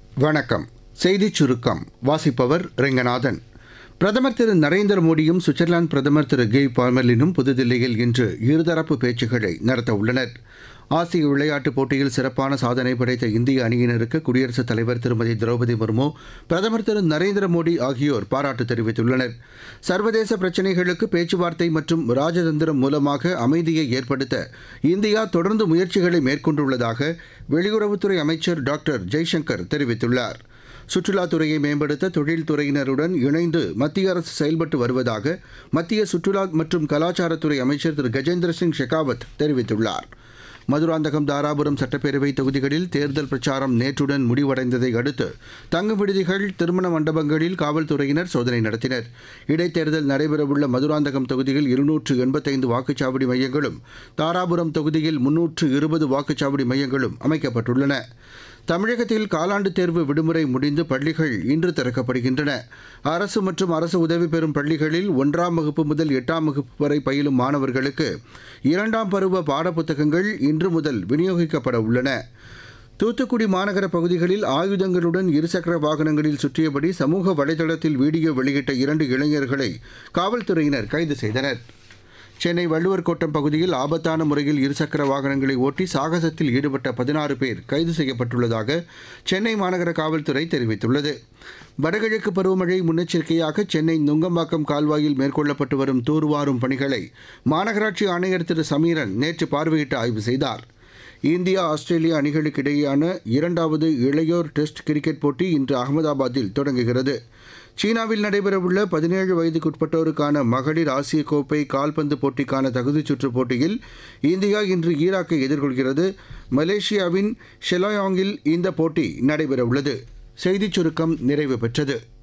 வணக்கம் செய்திச் சுருக்கம் வாசிப்பவர் ரெங்கநாதன் பிரதமர் திரு நரேந்திர மோடியும் சுவிட்சர்லாந்து பிரதமர் திரு கெய் பார்மலினும் புதுதில்லியில் இன்று இருதரப்பு பேச்சுக்களை நடத்த உள்ளனர் ஆசிய விளையாட்டுப் போட்டியில் சிறப்பான சாதனை படைத்த இந்திய அணியினருக்கு குடியரசுத் தலைவர் திருமதி திரௌபதி முர்மு பிரதமர் திரு நரேந்திர மோடி ஆகியோர் பாராட்டு தெரிவித்துள்ளனர் சர்வதேச பிரச்சினைகளுக்கு பேச்சுவார்த்தை மற்றும் ராஜதந்திரம் மூலமாக அமைதியை ஏற்படுத்த இந்தியா தொடர்ந்து முயற்சிகளை மேற்கொண்டுள்ளதாக வெளியுறவுத்துறை அமைச்சர் டாக்டர் ஜெய்சங்கர் தெரிவித்துள்ளார் சுற்றுலாத்துறையை மேம்படுத்த தொழில்துறையினருடன் இணைந்து மத்திய அரசு செயல்பட்டு வருவதாக மத்திய சுற்றுலா மற்றும் கலாச்சாரத்துறை அமைச்சர் திரு கஜேந்திர சிங் ஷெகாவத் தெரிவித்துள்ளார் மதுராந்தகம் தாராபுரம் சட்டப்பேரவை தொகுதிகளில் தேர்தல் பிரச்சாரம் நேற்றுடன் முடிவடைந்ததை அடுத்து தங்கும் விடுதிகள் திருமண மண்டபங்களில் காவல்துறையினர் சோதனை நடத்தினர் இடைத்தேர்தல் நடைபெறவுள்ள மதுராந்தகம் தொகுதியில் இருநூற்று எண்பத்தைந்து வாக்குச்சாவடி மையங்களும் தாராபுரம் தொகுதியில் முன்னூற்று இருபது வாக்குச்சாவடி மையங்களும் அமைக்கப்பட்டுள்ளன தமிழகத்தில் காலாண்டு தேர்வு விடுமுறை முடிந்து பள்ளிகள் இன்று திறக்கப்படுகின்றன அரசு மற்றும் அரசு உதவி பெறும் பள்ளிகளில் ஒன்றாம் வகுப்பு முதல் எட்டாம் வகுப்பு வரை பயிலும் மாணவர்களுக்கு இரண்டாம் பருவ பாடப்புத்தகங்கள் இன்று முதல் விநியோகிக்கப்பட உள்ளன தூத்துக்குடி மாநகர பகுதிகளில் ஆயுதங்களுடன் இருசக்கர வாகனங்களில் சுற்றியபடி சமூக வலைதளத்தில் வீடியோ வெளியிட்ட இரண்டு இளைஞர்களை காவல்துறையினர் கைது செய்தனர் சென்னை வள்ளுவர் கோட்டம் பகுதியில் ஆபத்தான முறையில் இருசக்கர வாகனங்களை ஓட்டி சாகசத்தில் ஈடுபட்ட பதினாறு பேர் கைது செய்யப்பட்டுள்ளதாக சென்னை மாநகர காவல்துறை தெரிவித்துள்ளது வடகிழக்கு பருவமழை முன்னெச்சரிக்கையாக சென்னை நுங்கம்பாக்கம் கால்வாயில் மேற்கொள்ளப்பட்டு வரும் தூர்வாரும் பணிகளை மாநகராட்சி ஆணையர் திரு சமீரன் நேற்று பார்வையிட்டு ஆய்வு செய்தார் இந்தியா ஆஸ்திரேலியா அணிகளுக்கு இடையேயான இரண்டாவது இளையோர் டெஸ்ட் கிரிக்கெட் போட்டி இன்று அகமதாபாத்தில் தொடங்குகிறது சீனாவில் நடைபெறவுள்ள பதினேழு வயதுக்குட்பட்டோருக்கான மகளிர் ஆசிய கோப்பை கால்பந்து போட்டிக்கான தகுதிச் சுற்றுப் போட்டியில் இந்தியா இன்று ஈராக்கை எதிர்கொள்கிறது மலேசியாவின் ஷெலாயாங்கில் இந்த போட்டி நடைபெறவுள்ளது செய்திச் சுருக்கம் நிறைவு பெற்றது